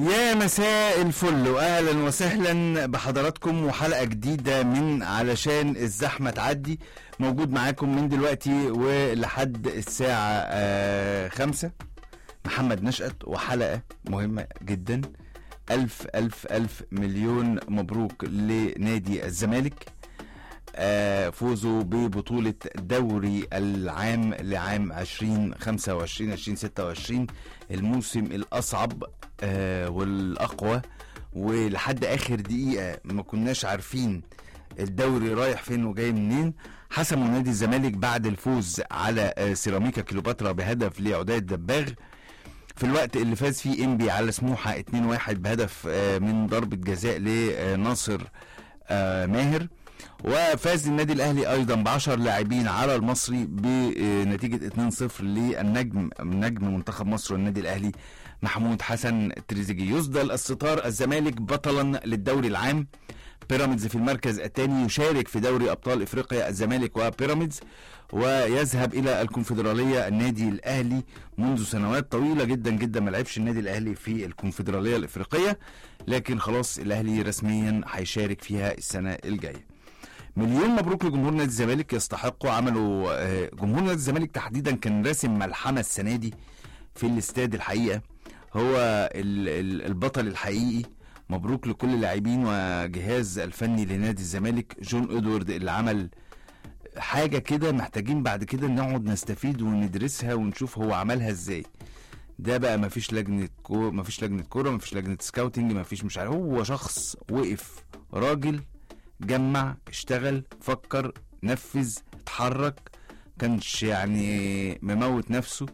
يا مساء الفل واهلا وسهلا بحضراتكم وحلقه جديده من علشان الزحمه تعدي موجود معاكم من دلوقتي ولحد الساعه آه خمسة محمد نشأت وحلقه مهمه جدا ألف ألف ألف مليون مبروك لنادي الزمالك آه، فوزوا ببطولة دوري العام لعام 2025 2026 الموسم الأصعب آه، والأقوى ولحد آخر دقيقة ما كناش عارفين الدوري رايح فين وجاي منين حسموا نادي الزمالك بعد الفوز على آه، سيراميكا كليوباترا بهدف لعداء الدباغ في الوقت اللي فاز فيه انبي على سموحه 2-1 بهدف آه، من ضربه جزاء لناصر آه، ماهر وفاز النادي الاهلي ايضا ب 10 لاعبين على المصري بنتيجه 2-0 للنجم نجم منتخب مصر والنادي الاهلي محمود حسن تريزيجيه يسدل الستار الزمالك بطلا للدوري العام بيراميدز في المركز الثاني يشارك في دوري ابطال افريقيا الزمالك وبيراميدز ويذهب الى الكونفدراليه النادي الاهلي منذ سنوات طويله جدا جدا ما لعبش النادي الاهلي في الكونفدراليه الافريقيه لكن خلاص الاهلي رسميا هيشارك فيها السنه الجايه مليون مبروك لجمهور نادي الزمالك يستحقوا عملوا آه، جمهور نادي الزمالك تحديدا كان راسم ملحمه السنه دي في الاستاد الحقيقه هو ال- ال- البطل الحقيقي مبروك لكل اللاعبين وجهاز الفني لنادي الزمالك جون ادوارد اللي عمل حاجه كده محتاجين بعد كده نقعد نستفيد وندرسها ونشوف هو عملها ازاي ده بقى مفيش لجنه كو مفيش لجنه كوره مفيش لجنه سكاوتنج مفيش مش عارف هو شخص وقف راجل جمع اشتغل فكر نفذ اتحرك كانش يعني مموت نفسه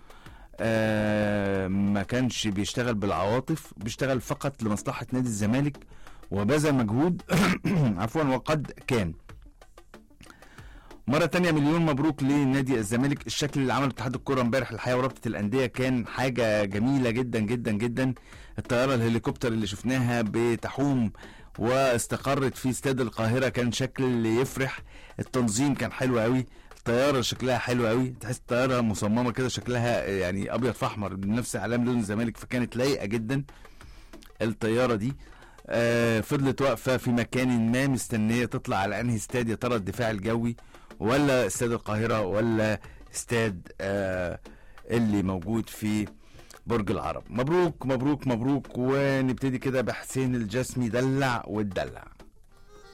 آه ما كانش بيشتغل بالعواطف بيشتغل فقط لمصلحة نادي الزمالك وبذل مجهود عفوا وقد كان مرة تانية مليون مبروك لنادي الزمالك الشكل اللي عمله اتحاد الكرة امبارح الحقيقة ورابطة الأندية كان حاجة جميلة جدا جدا جدا الطيارة الهليكوبتر اللي شفناها بتحوم واستقرت في استاد القاهرة كان شكل يفرح التنظيم كان حلو قوي الطيارة شكلها حلو قوي تحس الطيارة مصممة كده شكلها يعني أبيض في أحمر بنفس علام لون الزمالك فكانت لايقة جدا الطيارة دي آه فضلت واقفة في مكان ما مستنية تطلع على أنهي استاد يا ترى الدفاع الجوي ولا استاد القاهرة ولا استاد آه اللي موجود في برج العرب مبروك مبروك مبروك ونبتدي كده بحسين الجسمي دلع واتدلع